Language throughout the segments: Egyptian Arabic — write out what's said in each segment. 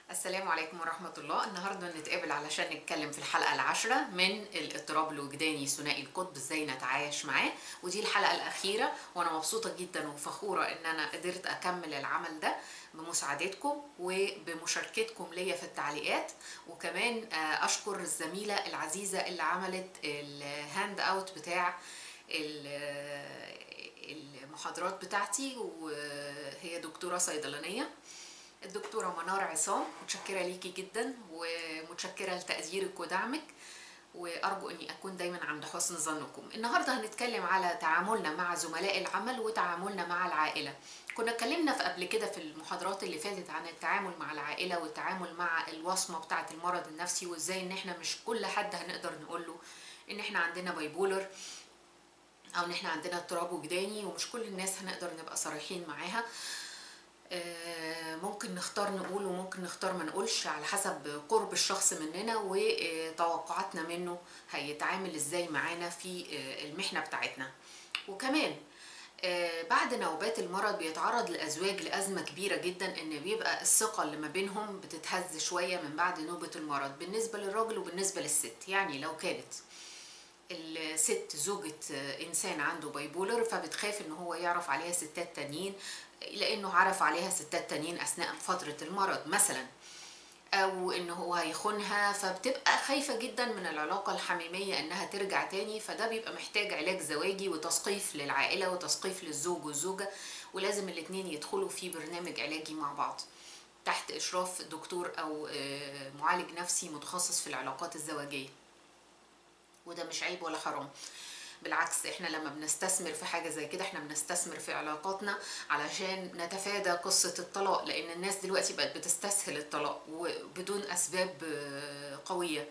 السلام عليكم ورحمة الله النهاردة نتقابل علشان نتكلم في الحلقة العاشرة من الاضطراب الوجداني ثنائي القطب ازاي نتعايش معاه ودي الحلقة الأخيرة وأنا مبسوطة جدا وفخورة إن أنا قدرت أكمل العمل ده بمساعدتكم وبمشاركتكم ليا في التعليقات وكمان آه، أشكر الزميلة العزيزة اللي عملت الهاند أوت بتاع ال- المحاضرات بتاعتي وهي دكتورة صيدلانية الدكتورة منار عصام متشكرة ليكي جدا ومتشكرة لتقديرك ودعمك وأرجو أني أكون دايما عند حسن ظنكم النهاردة هنتكلم على تعاملنا مع زملاء العمل وتعاملنا مع العائلة كنا اتكلمنا في قبل كده في المحاضرات اللي فاتت عن التعامل مع العائلة والتعامل مع الوصمة بتاعة المرض النفسي وازاي ان احنا مش كل حد هنقدر نقول له ان احنا عندنا بايبولر او ان احنا عندنا اضطراب وجداني ومش كل الناس هنقدر نبقى صريحين معاها آه، ممكن نختار نقول وممكن نختار ما نقولش على حسب قرب الشخص مننا وتوقعاتنا منه هيتعامل ازاي معانا في آه، المحنة بتاعتنا وكمان آه، بعد نوبات المرض بيتعرض الأزواج لأزمة كبيرة جدا إن بيبقى الثقة اللي ما بينهم بتتهز شوية من بعد نوبة المرض بالنسبة للراجل وبالنسبة للست يعني لو كانت الست زوجة إنسان عنده بايبولر فبتخاف إن هو يعرف عليها ستات تانيين لأنه عرف عليها ستات تانيين أثناء فترة المرض مثلا أو إن هو هيخونها فبتبقى خايفة جدا من العلاقة الحميمية إنها ترجع تاني فده بيبقى محتاج علاج زواجي وتثقيف للعائلة وتثقيف للزوج والزوجة ولازم الاتنين يدخلوا في برنامج علاجي مع بعض تحت إشراف دكتور أو آه، معالج نفسي متخصص في العلاقات الزواجية وده مش عيب ولا حرام بالعكس احنا لما بنستثمر في حاجة زي كده احنا بنستثمر في علاقاتنا علشان نتفادى قصة الطلاق لان الناس دلوقتي بقت بتستسهل الطلاق وبدون اسباب آه، قوية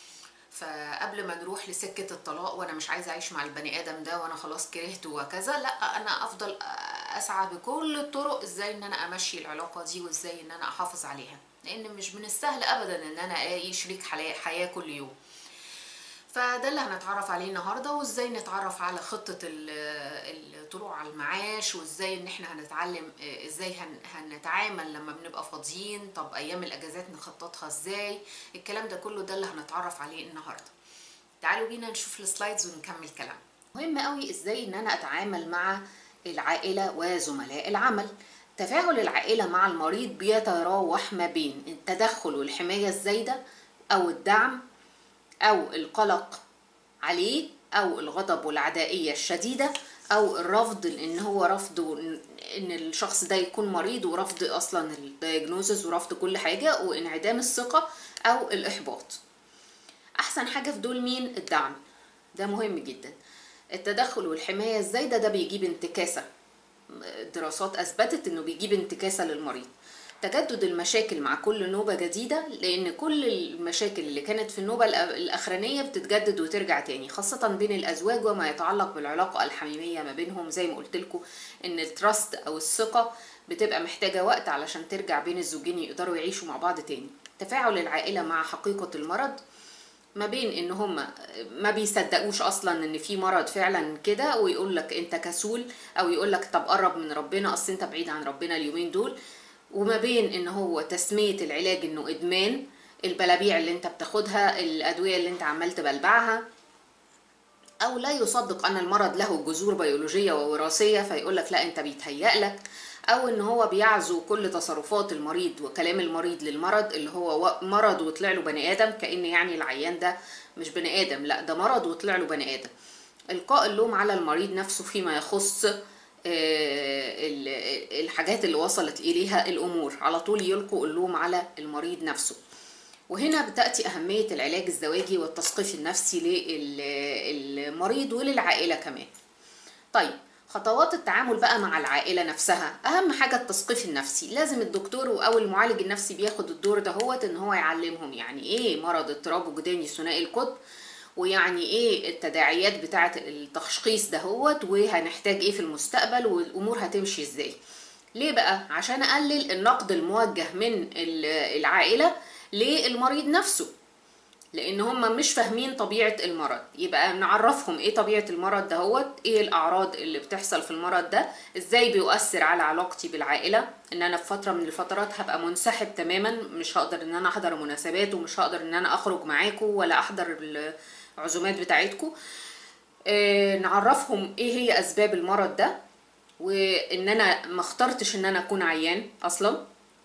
فقبل ما نروح لسكة الطلاق وانا مش عايزة اعيش مع البني ادم ده وانا خلاص كرهته وكذا لا انا افضل اسعى بكل الطرق ازاي ان انا امشي العلاقة دي وازاي ان انا احافظ عليها لان مش من السهل ابدا ان انا الاقي شريك حلا- حياة كل يوم فده اللي هنتعرف عليه النهارده وازاي نتعرف على خطة ال- الطلوع على المعاش وازاي ان احنا هنتعلم آه، ازاي هن- هنتعامل لما بنبقى فاضيين طب ايام الاجازات نخططها ازاي الكلام ده كله ده اللي هنتعرف عليه النهارده تعالوا بينا نشوف السلايدز ونكمل كلام مهم قوي ازاي ان انا اتعامل مع العائلة وزملاء العمل تفاعل العائلة مع المريض بيتراوح ما بين التدخل والحماية الزايدة او الدعم او القلق عليه او الغضب والعدائيه الشديده او الرفض ان هو رفض ان الشخص ده يكون مريض ورفض اصلا الدايجنوزز ورفض كل حاجه وانعدام الثقه او الاحباط احسن حاجه في دول مين الدعم ده مهم جدا التدخل والحمايه الزايده ده بيجيب انتكاسه الدراسات اثبتت انه بيجيب انتكاسه للمريض تجدد المشاكل مع كل نوبة جديدة لأن كل المشاكل اللي كانت في النوبة الأ- الأخرانية بتتجدد وترجع تاني خاصة بين الأزواج وما يتعلق بالعلاقة الحميمية ما بينهم زي ما قلت لكم إن التراست أو الثقة بتبقى محتاجة وقت علشان ترجع بين الزوجين يقدروا يعيشوا مع بعض تاني تفاعل العائلة مع حقيقة المرض ما بين ان هم ما بيصدقوش اصلا ان في مرض فعلا كده ويقول لك انت كسول او يقول لك طب قرب من ربنا اصل انت بعيد عن ربنا اليومين دول وما بين ان هو تسمية العلاج انه ادمان البلابيع اللي انت بتاخدها الادوية اللي انت عمال تبلبعها او لا يصدق ان المرض له جذور بيولوجيه ووراثيه فيقول لك لا انت بيتهيأ لك او ان هو بيعزو كل تصرفات المريض وكلام المريض للمرض اللي هو و- مرض وطلع له بني ادم كأن يعني العيان ده مش بني ادم لا ده مرض وطلع له بني ادم القاء اللوم على المريض نفسه فيما يخص آه، ال- الحاجات اللي وصلت اليها الامور على طول يلقوا اللوم على المريض نفسه وهنا بتأتي أهمية العلاج الزواجي والتثقيف النفسي للمريض وللعائلة كمان طيب خطوات التعامل بقى مع العائلة نفسها أهم حاجة التثقيف النفسي لازم الدكتور أو المعالج النفسي بياخد الدور ده هو إن هو يعلمهم يعني إيه مرض اضطراب وجداني ثنائي القطب ويعني ايه التداعيات بتاعه التشخيص دهوت وهنحتاج ايه في المستقبل والامور هتمشي ازاي ليه بقى عشان اقلل النقد الموجه من ال- العائله للمريض نفسه لان هم مش فاهمين طبيعه المرض يبقى نعرفهم ايه طبيعه المرض دهوت ايه الاعراض اللي بتحصل في المرض ده ازاي بيؤثر على علاقتي بالعائله ان انا في فتره من الفترات هبقى منسحب تماما مش هقدر ان انا احضر مناسبات ومش هقدر ان انا اخرج معاكم ولا احضر العزومات بتاعتكم آه نعرفهم ايه هي اسباب المرض ده وان انا ما اخترتش ان انا اكون عيان اصلا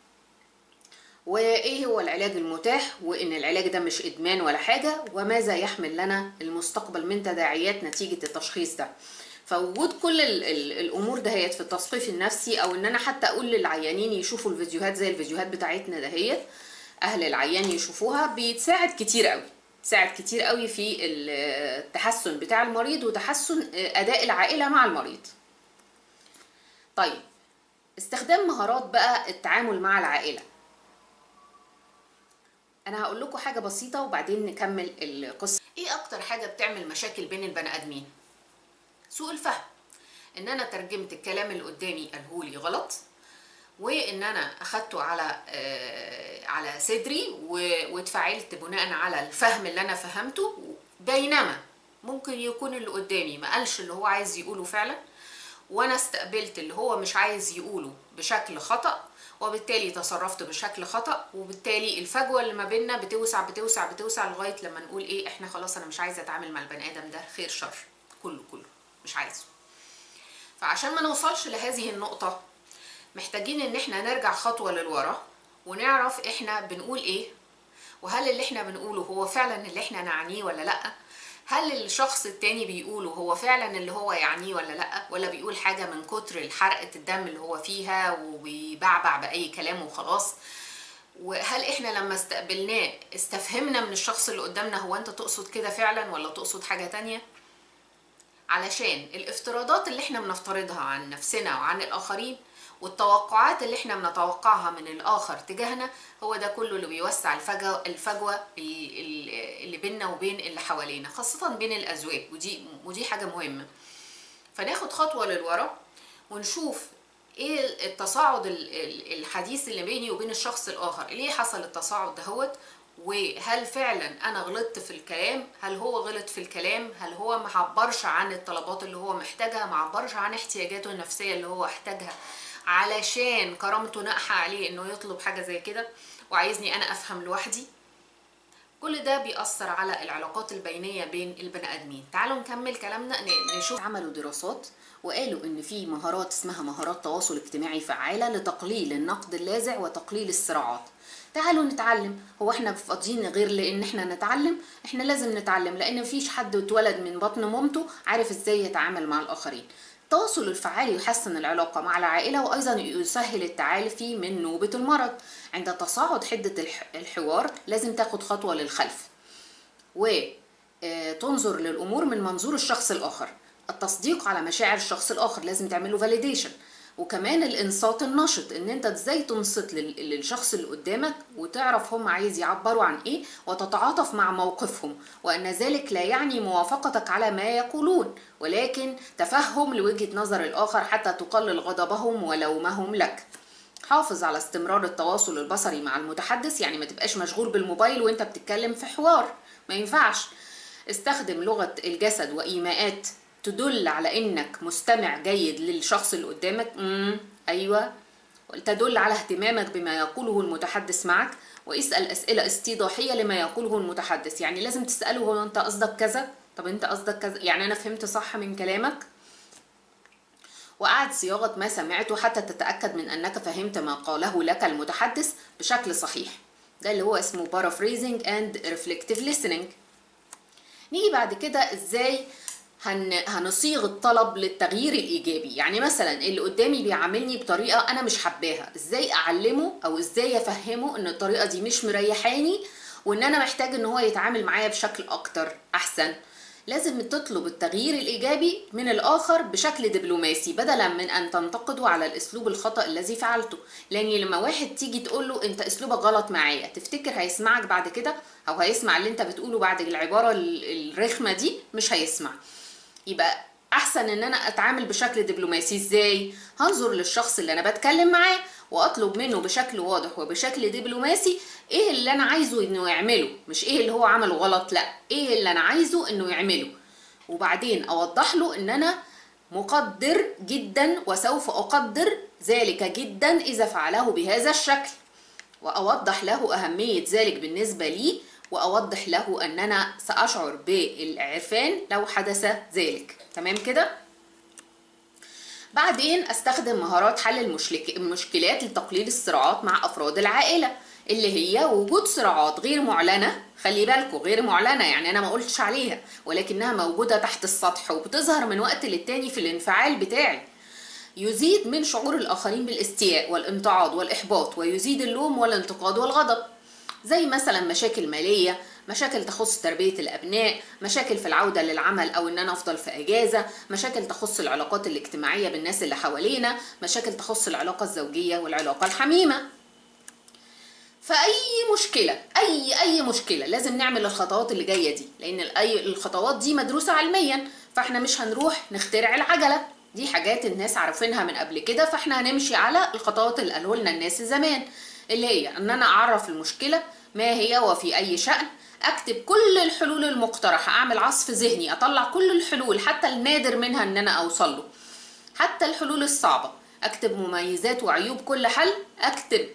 وايه هو العلاج المتاح وان العلاج ده مش ادمان ولا حاجه وماذا يحمل لنا المستقبل من تداعيات نتيجه التشخيص ده فوجود كل ال ال الامور دهيت في التصفيف النفسي او ان انا حتى اقول للعيانين يشوفوا الفيديوهات زي الفيديوهات بتاعتنا دهيت اهل العيان يشوفوها بيتساعد كتير قوي تساعد كتير قوي في التحسن بتاع المريض وتحسن اداء العائله مع المريض طيب استخدام مهارات بقى التعامل مع العائله انا هقول لكم حاجه بسيطه وبعدين نكمل القصه ايه اكتر حاجه بتعمل مشاكل بين البني ادمين سوء الفهم ان انا ترجمت الكلام اللي قدامي قالهولي غلط وان انا اخدته على آه على صدري واتفاعلت بناء على الفهم اللي انا فهمته بينما ممكن يكون اللي قدامي ما قالش اللي هو عايز يقوله فعلا وانا استقبلت اللي هو مش عايز يقوله بشكل خطأ وبالتالي تصرفت بشكل خطأ وبالتالي الفجوة اللي ما بيننا بتوسع بتوسع بتوسع لغاية لما نقول ايه احنا خلاص انا مش عايزة اتعامل مع البني ادم ده خير شر كله كله مش عايزه فعشان ما نوصلش لهذه النقطة محتاجين ان احنا نرجع خطوة للورا ونعرف احنا بنقول ايه وهل اللي احنا بنقوله هو فعلا اللي احنا نعنيه ولا لأ هل الشخص التاني بيقوله هو فعلا اللي هو يعنيه ولا لا ولا بيقول حاجة من كتر الحرقة الدم اللي هو فيها وبيبعبع بأي كلام وخلاص وهل احنا لما استقبلناه استفهمنا من الشخص اللي قدامنا هو انت تقصد كده فعلا ولا تقصد حاجة تانية علشان الافتراضات اللي احنا بنفترضها عن نفسنا وعن الآخرين والتوقعات اللي احنا بنتوقعها من الآخر تجاهنا هو ده كله اللي بيوسع الفجوة, الفجوة اللي بيننا وبين اللي حوالينا خاصة بين الأزواج ودي, ودي حاجة مهمة فناخد خطوة للورا ونشوف ايه التصاعد الحديث اللي بيني وبين الشخص الآخر ليه حصل التصاعد دهوت وهل فعلا انا غلطت في الكلام هل هو غلط في الكلام هل هو ما عبرش عن الطلبات اللي هو محتاجها ما عبرش عن احتياجاته النفسيه اللي هو احتاجها علشان كرامته ناقحه عليه انه يطلب حاجه زي كده وعايزني انا افهم لوحدي كل ده بيأثر على العلاقات البينية بين البني آدمين تعالوا نكمل كلامنا نشوف عملوا دراسات وقالوا ان في مهارات اسمها مهارات تواصل اجتماعي فعالة لتقليل النقد اللاذع وتقليل الصراعات تعالوا نتعلم هو احنا فاضيين غير لان احنا نتعلم احنا لازم نتعلم لان مفيش حد اتولد من بطن مامته عارف ازاي يتعامل مع الاخرين التواصل الفعال يحسن العلاقة مع العائلة وأيضا يسهل التعافي من نوبة المرض عند تصاعد حدة الحوار لازم تاخد خطوة للخلف وتنظر للأمور من منظور الشخص الآخر التصديق على مشاعر الشخص الآخر لازم تعمله فاليديشن وكمان الانصات النشط ان انت ازاي تنصت للشخص اللي قدامك وتعرف هم عايز يعبروا عن ايه وتتعاطف مع موقفهم وان ذلك لا يعني موافقتك على ما يقولون ولكن تفهم لوجهة نظر الاخر حتى تقلل غضبهم ولومهم لك حافظ على استمرار التواصل البصري مع المتحدث يعني ما تبقاش مشغول بالموبايل وانت بتتكلم في حوار ما ينفعش استخدم لغة الجسد وإيماءات تدل على انك مستمع جيد للشخص اللي قدامك امم ايوه تدل على اهتمامك بما يقوله المتحدث معك واسال اسئله استيضاحيه لما يقوله المتحدث يعني لازم تساله هو انت قصدك كذا طب انت قصدك كذا يعني انا فهمت صح من كلامك وأعد صياغة ما سمعته حتى تتأكد من أنك فهمت ما قاله لك المتحدث بشكل صحيح ده اللي هو اسمه paraphrasing and reflective listening نيجي بعد كده ازاي هن... هنصيغ الطلب للتغيير الايجابي يعني مثلا اللي قدامي بيعاملني بطريقه انا مش حباها ازاي اعلمه او ازاي افهمه ان الطريقه دي مش مريحاني وان انا محتاج ان هو يتعامل معايا بشكل اكتر احسن لازم تطلب التغيير الايجابي من الاخر بشكل دبلوماسي بدلا من ان تنتقده على الاسلوب الخطا الذي فعلته لان لما واحد تيجي تقول له انت اسلوبك غلط معايا تفتكر هيسمعك بعد كده او هيسمع اللي انت بتقوله بعد العباره الرخمه دي مش هيسمع يبقى احسن ان انا اتعامل بشكل دبلوماسي ازاي هنظر للشخص اللي انا بتكلم معاه واطلب منه بشكل واضح وبشكل دبلوماسي ايه اللي انا عايزه انه يعمله مش ايه اللي هو عمله غلط لا ايه اللي انا عايزه انه يعمله وبعدين اوضح له ان انا مقدر جدا وسوف اقدر ذلك جدا اذا فعله بهذا الشكل واوضح له اهميه ذلك بالنسبه لي واوضح له ان انا ساشعر بالعرفان لو حدث ذلك تمام كده بعدين استخدم مهارات حل المشلك- المشكلات لتقليل الصراعات مع افراد العائله اللي هي وجود صراعات غير معلنه خلي بالكوا غير معلنه يعني انا ما قلتش عليها ولكنها موجوده تحت السطح وبتظهر من وقت للتاني في الانفعال بتاعي يزيد من شعور الآخرين بالاستياء والامتعاض والإحباط ويزيد اللوم والانتقاد والغضب زي مثلا مشاكل مالية مشاكل تخص تربية الأبناء مشاكل في العودة للعمل أو إن أنا أفضل في أجازة مشاكل تخص العلاقات الاجتماعية بالناس اللي حوالينا مشاكل تخص العلاقة الزوجية والعلاقة الحميمة فأي مشكلة أي أي مشكلة لازم نعمل الخطوات اللي جاية دي لأن الأي الخطوات دي مدروسة علميا فاحنا مش هنروح نخترع العجلة دي حاجات الناس عارفينها من قبل كده فاحنا هنمشي على الخطوات اللي قالوا لنا الناس زمان اللي هي ان انا اعرف المشكلة ما هي وفي اي شأن اكتب كل الحلول المقترحة اعمل عصف ذهني اطلع كل الحلول حتى النادر منها ان انا اوصل له حتى الحلول الصعبة اكتب مميزات وعيوب كل حل اكتب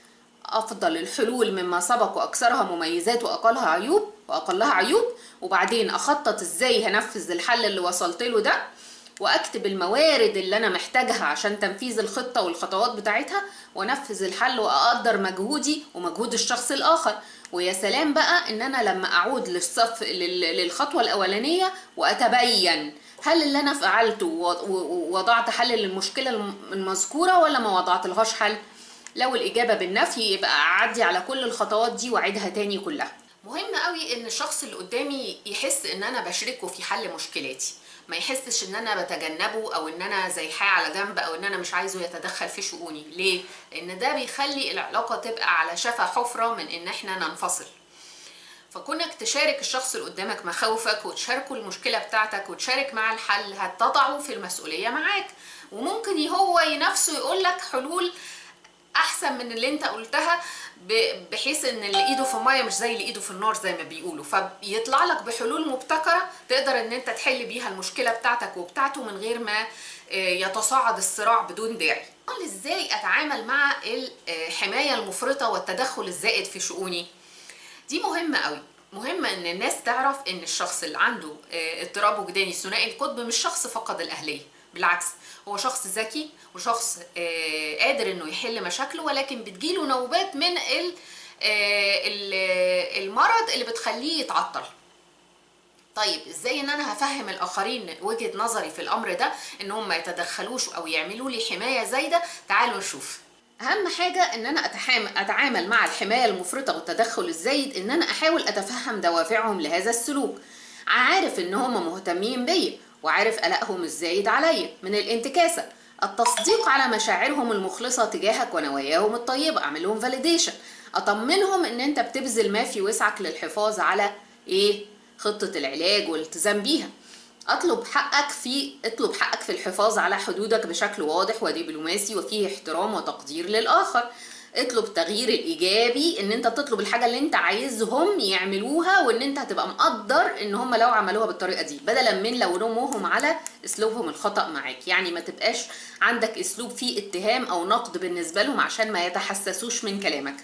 افضل الحلول مما سبق واكثرها مميزات واقلها عيوب واقلها عيوب وبعدين اخطط ازاي هنفذ الحل اللي وصلت له ده واكتب الموارد اللي انا محتاجها عشان تنفيذ الخطه والخطوات بتاعتها وانفذ الحل واقدر مجهودي ومجهود الشخص الاخر ويا سلام بقى ان انا لما اعود للصف لل- للخطوه الاولانيه واتبين هل اللي انا فعلته و- و- ووضعت حل للمشكله الم- المذكوره ولا ما وضعت لهاش حل لو الاجابه بالنفي يبقى اعدي على كل الخطوات دي واعيدها تاني كلها مهم قوي ان الشخص اللي قدامي يحس ان انا بشركه في حل مشكلاتي ما يحسش ان انا بتجنبه او ان انا زيحاه على جنب او ان انا مش عايزه يتدخل في شؤوني ليه لان ده بيخلي العلاقه تبقى على شفا حفره من ان احنا ننفصل فكونك تشارك الشخص اللي قدامك مخاوفك وتشاركه المشكله بتاعتك وتشارك معاه الحل هتضعه في المسؤوليه معاك وممكن هو نفسه يقول لك حلول احسن من اللي انت قلتها ب- بحيث ان اللي ايده في الميه مش زي اللي ايده في النار زي ما بيقولوا فبيطلع لك بحلول مبتكره تقدر ان انت تحل بيها المشكله بتاعتك وبتاعته من غير ما آه، يتصاعد الصراع بدون داعي قال ازاي اتعامل مع الحمايه المفرطه والتدخل الزائد في شؤوني دي مهمة قوي مهمة ان الناس تعرف ان الشخص اللي عنده آه، اضطراب وجداني ثنائي القطب مش شخص فقد الاهلية بالعكس هو شخص ذكي وشخص آه، قادر انه يحل مشاكله ولكن بتجيله نوبات من ال- آه، ال- المرض اللي بتخليه يتعطل طيب ازاي ان انا هفهم الاخرين وجهة نظري في الامر ده ان هم ما يتدخلوش او يعملوا لي حماية زايدة تعالوا نشوف اهم حاجه ان انا اتحامل اتعامل مع الحمايه المفرطه والتدخل الزايد ان انا احاول اتفهم دوافعهم لهذا السلوك عارف ان هم مهتمين بيا وعارف قلقهم الزايد عليا من الانتكاسه التصديق على مشاعرهم المخلصه تجاهك ونواياهم الطيبه اعمل لهم فاليديشن اطمنهم ان انت بتبذل ما في وسعك للحفاظ على ايه خطه العلاج والالتزام بيها اطلب حقك في اطلب حقك في الحفاظ على حدودك بشكل واضح ودبلوماسي وفيه احترام وتقدير للاخر اطلب التغيير الايجابي ان انت تطلب الحاجه اللي انت عايزهم يعملوها وان انت هتبقى مقدر ان هم لو عملوها بالطريقه دي بدلا من لومهم على اسلوبهم الخطا معاك يعني ما تبقاش عندك اسلوب فيه اتهام او نقد بالنسبه لهم عشان ما يتحسسوش من كلامك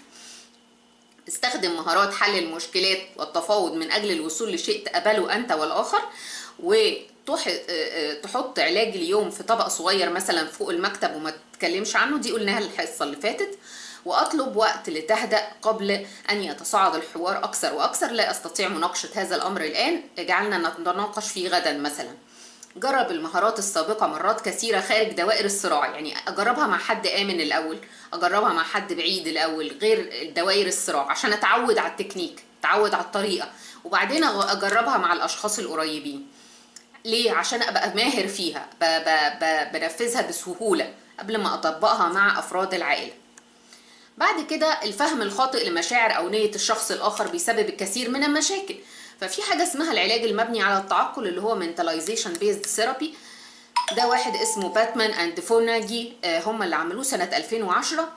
استخدم مهارات حل المشكلات والتفاوض من اجل الوصول لشيء تقبله انت والاخر وتحط علاج اليوم في طبق صغير مثلا فوق المكتب وما تتكلمش عنه دي قلناها الحصه اللي فاتت واطلب وقت لتهدأ قبل ان يتصاعد الحوار اكثر واكثر لا استطيع مناقشه هذا الامر الان اجعلنا نتناقش فيه غدا مثلا جرب المهارات السابقة مرات كثيرة خارج دوائر الصراع يعني أجربها مع حد آمن الأول أجربها مع حد بعيد الأول غير دوائر الصراع عشان أتعود على التكنيك أتعود على الطريقة وبعدين أغ- أجربها مع الأشخاص القريبين ليه عشان أبقى ماهر فيها ب ب ب بنفذها بسهولة قبل ما أطبقها مع أفراد العائلة بعد كده الفهم الخاطئ لمشاعر أو نية الشخص الآخر بيسبب الكثير من المشاكل ففي حاجة اسمها العلاج المبني على التعقل اللي هو mentalization based therapy ده واحد اسمه باتمان اند فوناجي آه، هم اللي عملوه سنة 2010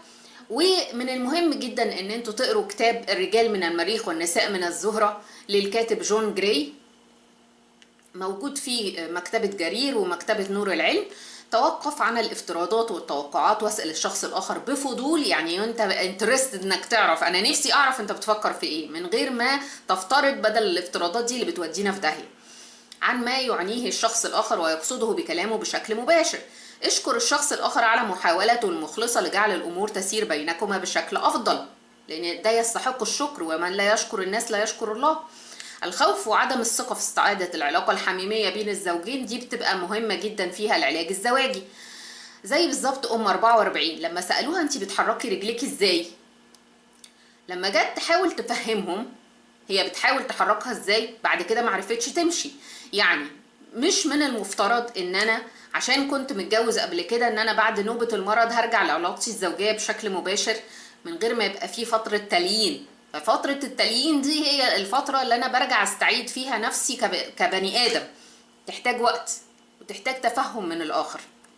ومن المهم جدا ان انتوا تقروا كتاب الرجال من المريخ والنساء من الزهرة للكاتب جون جراي موجود في مكتبة جرير ومكتبة نور العلم توقف عن الافتراضات والتوقعات واسأل الشخص الآخر بفضول يعني انت انترستد انك تعرف انا نفسي اعرف انت بتفكر في ايه من غير ما تفترض بدل الافتراضات دي اللي بتودينا في داهية عن ما يعنيه الشخص الآخر ويقصده بكلامه بشكل مباشر اشكر الشخص الآخر على محاولته المخلصة لجعل الأمور تسير بينكما بشكل أفضل لأن ده يستحق الشكر ومن لا يشكر الناس لا يشكر الله الخوف وعدم الثقة في استعادة العلاقة الحميمية بين الزوجين دي بتبقى مهمة جدا فيها العلاج الزواجي زي بالظبط أم 44 لما سألوها أنت بتحركي رجليك إزاي لما جت تحاول تفهمهم هي بتحاول تحركها إزاي بعد كده معرفتش تمشي يعني مش من المفترض ان انا عشان كنت متجوز قبل كده ان انا بعد نوبة المرض هرجع لعلاقتي الزوجية بشكل مباشر من غير ما يبقى في فترة تليين ففترة التليين دي هي الفترة اللي انا برجع استعيد فيها نفسي كب- كبني ادم تحتاج وقت وتحتاج تفهم من الاخر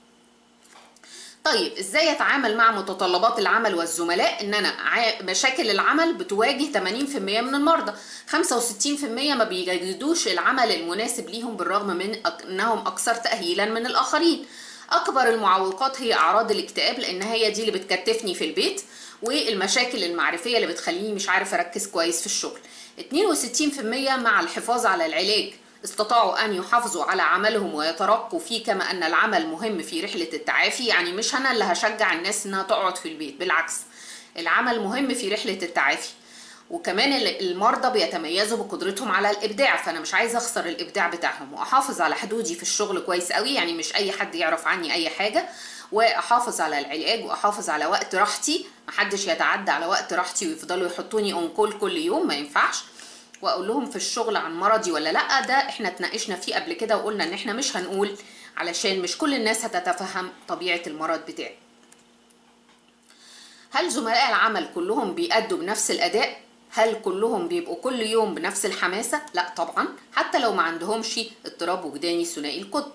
طيب ازاي اتعامل مع متطلبات العمل والزملاء ان انا ع- مشاكل العمل بتواجه 80% من المرضى 65% ما بيجدوش العمل المناسب ليهم بالرغم من أك- انهم اكثر تأهيلا من الاخرين اكبر المعوقات هي اعراض الاكتئاب لان هي دي اللي بتكتفني في البيت والمشاكل المعرفية اللي بتخليني مش عارف اركز كويس في الشغل 62% مع الحفاظ على العلاج استطاعوا أن يحافظوا على عملهم ويترقوا فيه كما أن العمل مهم في رحلة التعافي يعني مش أنا اللي هشجع الناس إنها تقعد في البيت بالعكس العمل مهم في رحلة التعافي وكمان ال- المرضى بيتميزوا بقدرتهم على الابداع فانا مش عايزه اخسر الابداع بتاعهم واحافظ على حدودي في الشغل كويس قوي يعني مش اي حد يعرف عني اي حاجه واحافظ على العلاج واحافظ على وقت راحتي محدش يتعدى على وقت راحتي ويفضلوا يحطوني اون كول كل يوم ما ينفعش واقول لهم في الشغل عن مرضي ولا لا ده احنا اتناقشنا فيه قبل كده وقلنا ان احنا مش هنقول علشان مش كل الناس هتتفهم طبيعه المرض بتاعي هل زملاء العمل كلهم بيأدوا بنفس الأداء؟ هل كلهم بيبقوا كل يوم بنفس الحماسة؟ لا طبعا حتى لو ما عندهمش اضطراب وجداني ثنائي القطب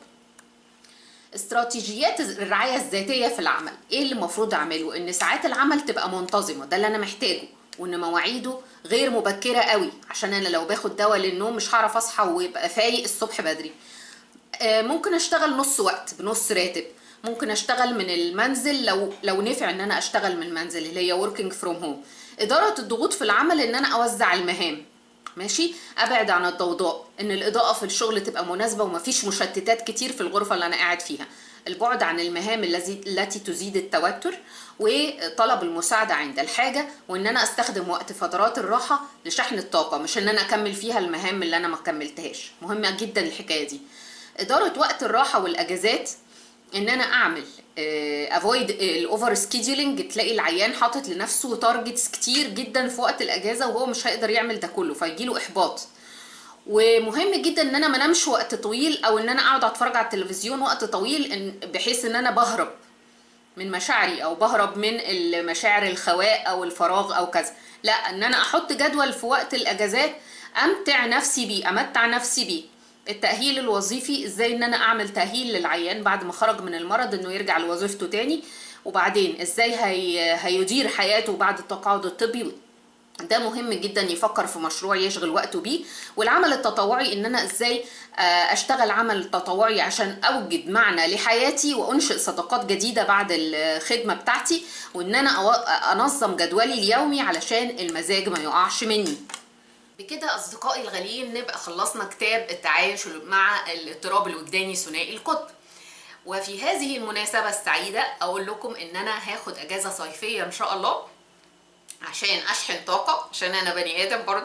استراتيجيات الرعاية الذاتية في العمل ايه اللي المفروض اعمله ان ساعات العمل تبقى منتظمة ده اللي انا محتاجه وان مواعيده غير مبكرة قوي عشان انا لو باخد دواء للنوم مش هعرف اصحى ويبقى فايق الصبح بدري آه، ممكن اشتغل نص وقت بنص راتب ممكن اشتغل من المنزل لو لو نفع ان انا اشتغل من المنزل اللي هي working from home اداره الضغوط في العمل ان انا اوزع المهام ماشي ابعد عن الضوضاء ان الاضاءه في الشغل تبقى مناسبه ومفيش مشتتات كتير في الغرفه اللي انا قاعد فيها البعد عن المهام الذي التي تزيد التوتر وطلب المساعده عند الحاجه وان انا استخدم وقت فترات الراحه لشحن الطاقه مش ان انا اكمل فيها المهام اللي انا ما كملتهاش مهمه جدا الحكايه دي اداره وقت الراحه والاجازات ان انا اعمل افويد الاوفر سكيدولينج تلاقي العيان حاطط لنفسه تارجتس كتير جدا في وقت الاجازه وهو مش هيقدر يعمل ده كله فيجيله احباط ومهم جدا ان انا ما انامش وقت طويل او ان انا اقعد اتفرج على التلفزيون وقت طويل إن بحيث ان انا بهرب من مشاعري او بهرب من المشاعر الخواء او الفراغ او كذا لا ان انا احط جدول في وقت الاجازات امتع نفسي بيه امتع نفسي بيه التأهيل الوظيفي ازاي ان انا اعمل تأهيل للعيان بعد ما خرج من المرض انه يرجع لوظيفته تاني وبعدين ازاي هي هيدير حياته بعد التقاعد الطبي ده مهم جدا يفكر في مشروع يشغل وقته بيه والعمل التطوعي ان انا ازاي آه، اشتغل عمل تطوعي عشان اوجد معنى لحياتي وانشئ صداقات جديده بعد الخدمه بتاعتي وان انا أو- انظم جدولي اليومي علشان المزاج ما يقعش مني بكده اصدقائي الغاليين نبقى خلصنا كتاب التعايش مع الاضطراب الوجداني ثنائي القطب وفي هذه المناسبة السعيدة أقول لكم إن أنا هاخد أجازة صيفية إن شاء الله عشان أشحن طاقة عشان أنا بني آدم برضو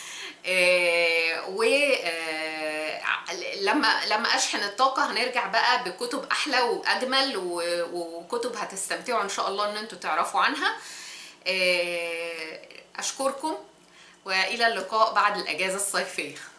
آه و آه لما لما اشحن الطاقه هنرجع بقى بكتب احلى واجمل و- وكتب هتستمتعوا ان شاء الله ان انتوا تعرفوا عنها آه اشكركم والى اللقاء بعد الاجازه الصيفيه